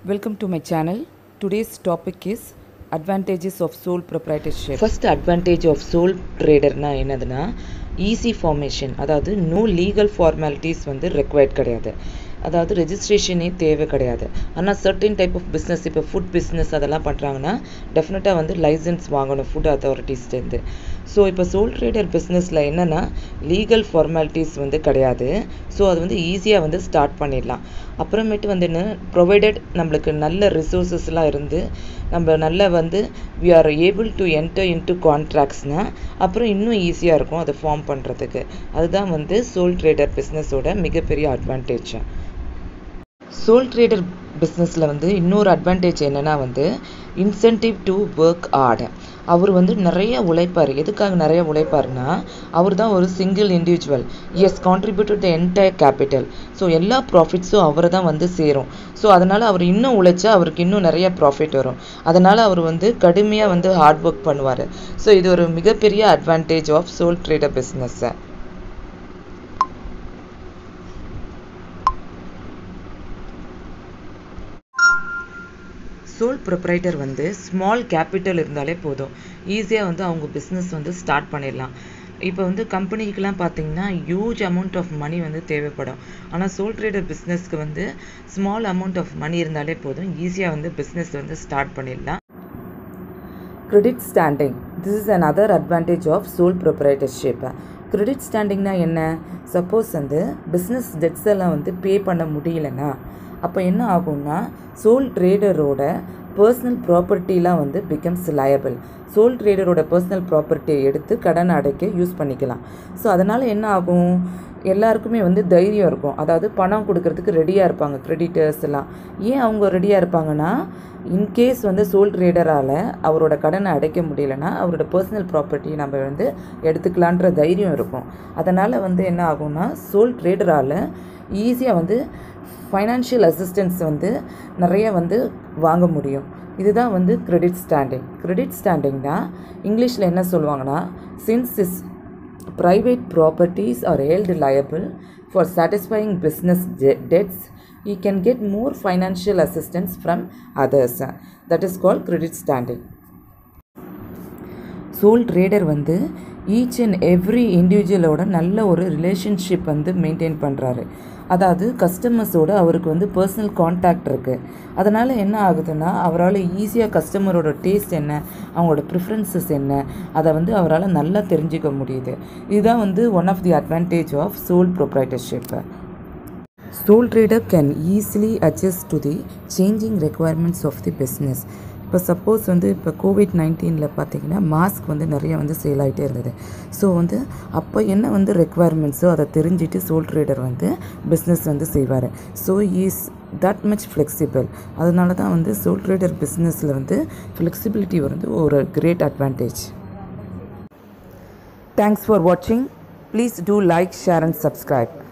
Welcome to my channel. Today's topic is advantages of sole proprietorship. First advantage of sole ட்ரேடர்னா என்னதுன்னா easy formation அதாவது no legal formalities வந்து required கிடையாது அதாவது ரெஜிஸ்ட்ரேஷனே தேவை கிடையாது ஆனால் சர்டன் டைப் ஆஃப் பிஸ்னஸ் இப்போ ஃபுட் பிஸ்னஸ் அதெல்லாம் பண்ணுறாங்கன்னா டெஃபினட்டாக வந்து லைசன்ஸ் வாங்கணும் ஃபுட் அத்தாரிட்டிஸ்லேருந்து ஸோ இப்போ சோல் ட்ரேடர் பிஸ்னஸில் என்னென்னா லீகல் ஃபார்மாலிட்டிஸ் வந்து கிடையாது ஸோ அது வந்து ஈஸியாக வந்து ஸ்டார்ட் பண்ணிடலாம் அப்புறமேட்டு வந்து என்ன ப்ரொவைடட் நம்மளுக்கு நல்ல ரிசோர்ஸஸ்லாம் இருந்து நம்ம நல்ல வந்து we are able to enter into கான்ட்ராக்ட்ஸ்னால் அப்புறம் இன்னும் ஈஸியாக இருக்கும் அதை ஃபார்ம் பண்ணுறதுக்கு அதுதான் வந்து சோல் ட்ரேடர் பிஸ்னஸோட மிகப்பெரிய அட்வான்டேஜ் சோல் ட்ரேடர் பிஸ்னஸில் வந்து இன்னொரு அட்வான்டேஜ் என்னென்னா வந்து இன்சென்டிவ் டு ஒர்க் ஆட் அவர் வந்து நிறைய உழைப்பார் எதுக்காக நிறைய உழைப்பார்னா அவர் தான் ஒரு single individual as contributed the entire capital so எல்லா ப்ராஃபிட்ஸும் அவரை தான் வந்து சேரும் ஸோ அதனால் அவர் இன்னும் உழைச்சா அவருக்கு இன்னும் நிறைய ப்ராஃபிட் வரும் அதனால் அவர் வந்து கடுமையாக வந்து ஹார்ட் ஒர்க் பண்ணுவார் ஸோ இது ஒரு மிகப்பெரிய அட்வான்டேஜ் ஆஃப் சோல் ட்ரேடர் பிஸ்னஸ்ஸை சோல் ப்ரொப்ரைட்டர் வந்து ஸ்மால் கேபிட்டல் இருந்தாலே போதும் ஈஸியாக வந்து அவங்க பிஸ்னஸ் வந்து ஸ்டார்ட் பண்ணிடலாம் இப்போ வந்து கம்பெனிக்கெலாம் பார்த்தீங்கன்னா ஹியூஜ் அமௌண்ட் ஆஃப் மணி வந்து தேவைப்படும் ஆனால் சோல் ட்ரேடர் பிஸ்னஸ்க்கு வந்து ஸ்மால் அமௌண்ட் ஆஃப் மணி இருந்தாலே போதும் ஈஸியாக வந்து பிஸ்னஸ் வந்து ஸ்டார்ட் பண்ணிடலாம் Credit standing. This is another advantage of sole proprietorship. Credit ஸ்டாண்டிங்னா என்ன சப்போஸ் வந்து பிஸ்னஸ் டெட்ஸ் எல்லாம் வந்து பே பண்ண முடியலன்னா அப்போ என்ன ஆகும்னா சோல் ட்ரேடரோட பர்சனல் ப்ராப்பர்ட்டிலாம் வந்து பிகம்ஸ் லயபிள் சோல் ட்ரேடரோட பர்சனல் ப்ராப்பர்ட்டியை எடுத்து கடன் அடைக்க யூஸ் பண்ணிக்கலாம் ஸோ அதனால் என்ன ஆகும் எல்லாருக்குமே வந்து தைரியம் இருக்கும் அதாவது பணம் கொடுக்கறதுக்கு ரெடியாக இருப்பாங்க கிரெடிட்டர்ஸ் எல்லாம் ஏன் அவங்க ரெடியாக இருப்பாங்கன்னா இன்கேஸ் வந்து சோல் ட்ரேடரால் அவரோட கடனை அடைக்க முடியலன்னா அவரோட பர்சனல் ப்ராப்பர்ட்டியை நம்ம வந்து எடுத்துக்கலான்ற தைரியம் இருக்கும் அதனால் வந்து என்ன ஆகும்னா சோல் ட்ரேடரால் ஈஸியாக வந்து ஃபைனான்ஷியல் அசிஸ்டன்ஸ் வந்து நிறைய வந்து வாங்க முடியும் இதுதான் வந்து கிரெடிட் ஸ்டாண்டிங் கிரெடிட் ஸ்டாண்டிங்னா இங்கிலீஷில் என்ன சொல்லுவாங்கன்னா since is private properties are held liable for satisfying business de- debts he can get more financial assistance from others that is called credit standing sole trader வந்து ஈச் அண்ட் எவ்ரி இண்டிவிஜுவலோட நல்ல ஒரு relationship வந்து maintain பண்ணுறாரு அதாவது கஸ்டமர்ஸோட அவருக்கு வந்து personal contact இருக்குது அதனால் என்ன ஆகுதுன்னா அவரால் ஈஸியாக கஸ்டமரோட டேஸ்ட் என்ன அவங்களோட ப்ரிஃபரன்சஸ் என்ன அதை வந்து அவரால் நல்லா தெரிஞ்சுக்க முடியுது இதுதான் வந்து one of the advantage of sole ப்ரொப்ரைட்டர்ஷிப் sole trader can easily adjust to the changing requirements of the business இப்போ சப்போஸ் வந்து இப்போ கோவிட் நைன்டீனில் பார்த்தீங்கன்னா மாஸ்க் வந்து நிறைய வந்து சேல் ஆகிட்டே இருந்தது ஸோ வந்து அப்போ என்ன வந்து ரெக்குவயர்மெண்ட்ஸோ அதை தெரிஞ்சுட்டு சோல் ட்ரேடர் வந்து பிஸ்னஸ் வந்து செய்வார் so is that much flexible அதனால தான் வந்து சோல் ட்ரேடர் பிஸ்னஸில் வந்து ஃப்ளெக்சிபிலிட்டி வந்து ஒரு கிரேட் அட்வான்டேஜ் தேங்க்ஸ் ஃபார் வாட்சிங் please do like share and subscribe